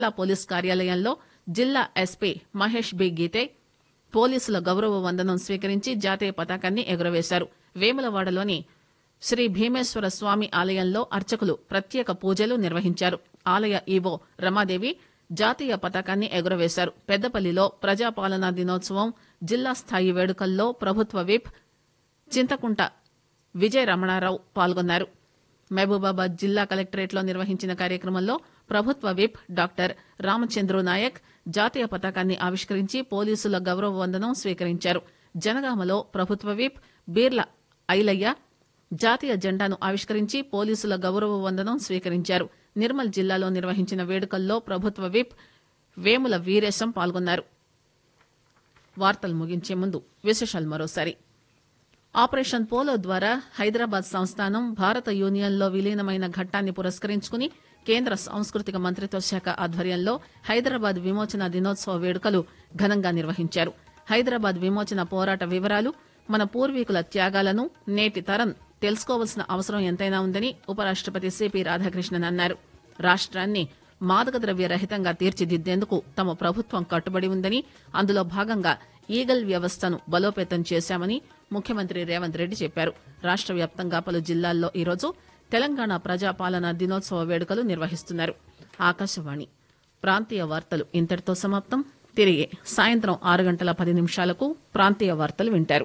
జిల్లా పోలీస్ కార్యాలయంలో జిల్లా ఎస్పీ మహేష్ బి గీతే పోలీసుల గౌరవ వందనం స్వీకరించి జాతీయ పతాకాన్ని ఎగురవేశారు వేములవాడలోని శ్రీ భీమేశ్వర స్వామి ఆలయంలో అర్చకులు ప్రత్యేక పూజలు నిర్వహించారు ఆలయ ఈవో రమాదేవి జాతీయ పతాకాన్ని ఎగురవేశారు పెద్దపల్లిలో ప్రజాపాలనా దినోత్సవం జిల్లా స్థాయి వేడుకల్లో ప్రభుత్వ విప్ చింతకుంట విజయ రమణారావు పాల్గొన్నారు మహబూబాబాద్ జిల్లా కలెక్టరేట్లో నిర్వహించిన కార్యక్రమంలో ప్రభుత్వ విప్ డాక్టర్ రామచంద్రు నాయక్ జాతీయ పతాకాన్ని ఆవిష్కరించి పోలీసుల గౌరవ వందనం స్వీకరించారు జనగామలో ప్రభుత్వ విప్ బీర్ల ఐలయ్య జాతీయ జెండాను ఆవిష్కరించి పోలీసుల గౌరవ వందనం స్వీకరించారు నిర్మల్ జిల్లాలో నిర్వహించిన వేడుకల్లో ప్రభుత్వ విప్ వేముల వీరేశం పాల్గొన్నారు వార్తలు ముగించే ముందు విశేషాలు మరోసారి ఆపరేషన్ పోలో ద్వారా హైదరాబాద్ సంస్థానం భారత యూనియన్లో విలీనమైన ఘట్టాన్ని పురస్కరించుకుని కేంద్ర సాంస్కృతిక మంత్రిత్వ శాఖ ఆధ్వర్యంలో హైదరాబాద్ విమోచన దినోత్సవ వేడుకలు ఘనంగా నిర్వహించారు హైదరాబాద్ విమోచన పోరాట వివరాలు మన పూర్వీకుల త్యాగాలను నేటి తరం తెలుసుకోవాల్సిన అవసరం ఎంతైనా ఉందని ఉపరాష్టపతి సిపి రాధాకృష్ణన్ అన్నారు రాష్ట్రాన్ని మాదక ద్రవ్య రహితంగా తీర్చిదిద్దేందుకు తమ ప్రభుత్వం కట్టుబడి ఉందని అందులో భాగంగా ఈగల్ వ్యవస్థను బలోపేతం చేశామని ముఖ్యమంత్రి రేవంత్ రెడ్డి చెప్పారు రాష్ట్ర వ్యాప్తంగా పలు జిల్లాల్లో ఈరోజు తెలంగాణ ప్రజాపాలన దినోత్సవ వేడుకలు నిర్వహిస్తున్నారు ఆకాశవాణి ప్రాంతీయ వార్తలు ఇంతటితో సమాప్తం తిరిగి సాయంత్రం ఆరు గంటల పది నిమిషాలకు ప్రాంతీయ వార్తలు వింటారు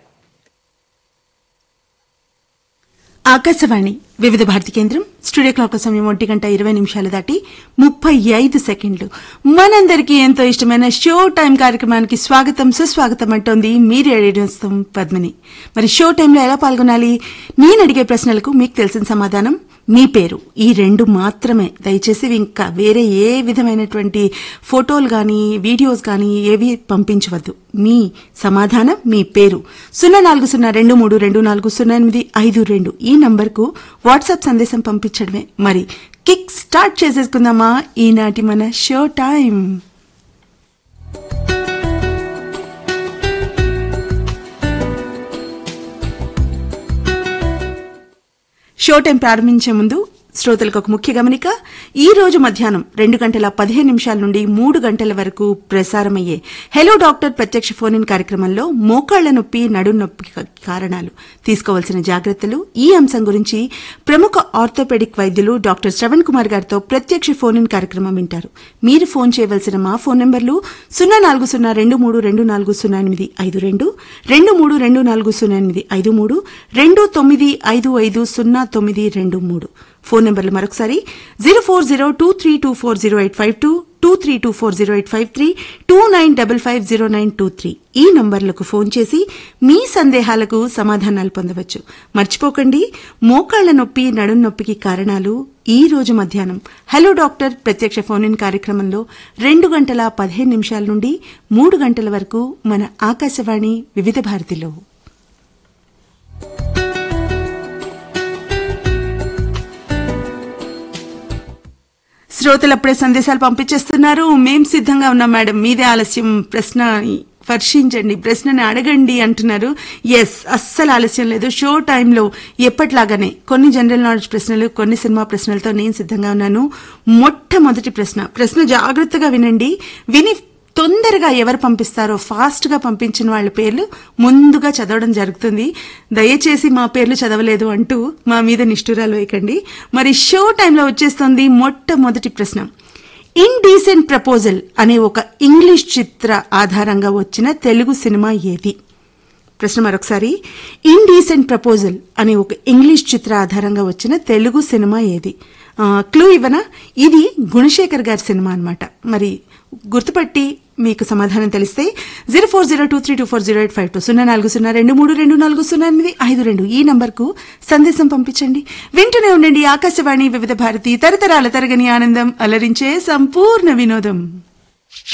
ఆకాశవాణి వివిధ భారతి కేంద్రం స్టూడియో క్లాక్ సమయం ఒంటి గంట ఇరవై నిమిషాలు దాటి ముప్పై ఐదు సెకండ్లు మనందరికీ ఎంతో ఇష్టమైన షో టైం కార్యక్రమానికి స్వాగతం సుస్వాగతం అంటోంది మీ రేడియోస్తం పద్మిని మరి షో టైంలో ఎలా పాల్గొనాలి నేను అడిగే ప్రశ్నలకు మీకు తెలిసిన సమాధానం మీ పేరు ఈ రెండు మాత్రమే దయచేసి ఇంకా వేరే ఏ విధమైనటువంటి ఫోటోలు కానీ వీడియోస్ కానీ ఏవి పంపించవద్దు మీ సమాధానం మీ పేరు సున్నా నాలుగు సున్నా రెండు మూడు రెండు నాలుగు సున్నా ఎనిమిది ఐదు రెండు ఈ నంబర్కు వాట్సాప్ సందేశం పంపించడమే మరి కిక్ స్టార్ట్ చేసేసుకుందామా ఈనాటి మన షో టైం షో టైం ప్రారంభించే ముందు శ్రోతలకు ఒక ముఖ్య గమనిక ఈ రోజు మధ్యాహ్నం రెండు గంటల పదిహేను నిమిషాల నుండి మూడు గంటల వరకు ప్రసారమయ్యే హెలో డాక్టర్ ప్రత్యక్ష ఫోన్ ఇన్ కార్యక్రమంలో మోకాళ్ల నొప్పి నడు నొప్పి కారణాలు తీసుకోవాల్సిన జాగ్రత్తలు ఈ అంశం గురించి ప్రముఖ ఆర్థోపెడిక్ వైద్యులు డాక్టర్ శ్రవణ్ కుమార్ గారితో ప్రత్యక్ష ఫోన్ ఇన్ కార్యక్రమం వింటారు మీరు ఫోన్ చేయవలసిన మా ఫోన్ నంబర్లు సున్నా నాలుగు సున్నా రెండు మూడు రెండు నాలుగు సున్నా ఎనిమిది ఐదు రెండు రెండు మూడు రెండు నాలుగు సున్నా ఎనిమిది ఐదు మూడు రెండు తొమ్మిది ఐదు ఐదు సున్నా తొమ్మిది రెండు మూడు ఫోన్ నెంబర్లు మరొకసారి zero four zero two three two four zero eight five two two three two four zero eight five three two nine double five zero nine two three ఈ నంబర్లకు ఫోన్ చేసి మీ సందేహాలకు సమాధానాలు పొందవచ్చు మర్చిపోకండి మోకాళ్ల నొప్పి నడుం నొప్పికి కారణాలు ఈ రోజు మధ్యాహ్నం హలో డాక్టర్ ప్రత్యక్ష ఫోన్ ఇన్ కార్యక్రమంలో రెండు గంటల పదిహేను నిమిషాల నుండి మూడు గంటల వరకు మన ఆకాశవాణి వివిధ భారతిలో శ్రోతలు అప్పుడే సందేశాలు పంపించేస్తున్నారు మేం సిద్ధంగా ఉన్నాం మేడం మీదే ఆలస్యం ప్రశ్న వర్షించండి ప్రశ్నని అడగండి అంటున్నారు ఎస్ అస్సలు ఆలస్యం లేదు షో టైంలో ఎప్పట్లాగానే కొన్ని జనరల్ నాలెడ్జ్ ప్రశ్నలు కొన్ని సినిమా ప్రశ్నలతో నేను సిద్ధంగా ఉన్నాను మొట్టమొదటి ప్రశ్న ప్రశ్న జాగ్రత్తగా వినండి విని తొందరగా ఎవరు పంపిస్తారో ఫాస్ట్ గా పంపించిన వాళ్ళ పేర్లు ముందుగా చదవడం జరుగుతుంది దయచేసి మా పేర్లు చదవలేదు అంటూ మా మీద నిష్ఠురాలు వేయకండి మరి షో టైంలో వచ్చేస్తుంది మొట్టమొదటి ప్రశ్న ఇండీసెంట్ ప్రపోజల్ అనే ఒక ఇంగ్లీష్ చిత్ర ఆధారంగా వచ్చిన తెలుగు సినిమా ఏది ప్రశ్న మరొకసారి ఇండీసెంట్ ప్రపోజల్ అనే ఒక ఇంగ్లీష్ చిత్ర ఆధారంగా వచ్చిన తెలుగు సినిమా ఏది క్లూ ఇవ్వనా ఇది గుణశేఖర్ గారి సినిమా అన్నమాట మరి గుర్తుపట్టి మీకు సమాధానం తెలిస్తే zero four zero two three two four zero eight five two సున్నా నాలుగు సున్నా రెండు మూడు రెండు నాలుగు సున్నా ఎనిమిది ఐదు రెండు ఈ నంబర్కు సందేశం పంపించండి వింటూనే ఉండండి ఆకాశవాణి వివిధ భారతి తరతరాల తరగని ఆనందం అలరించే సంపూర్ణ వినోదం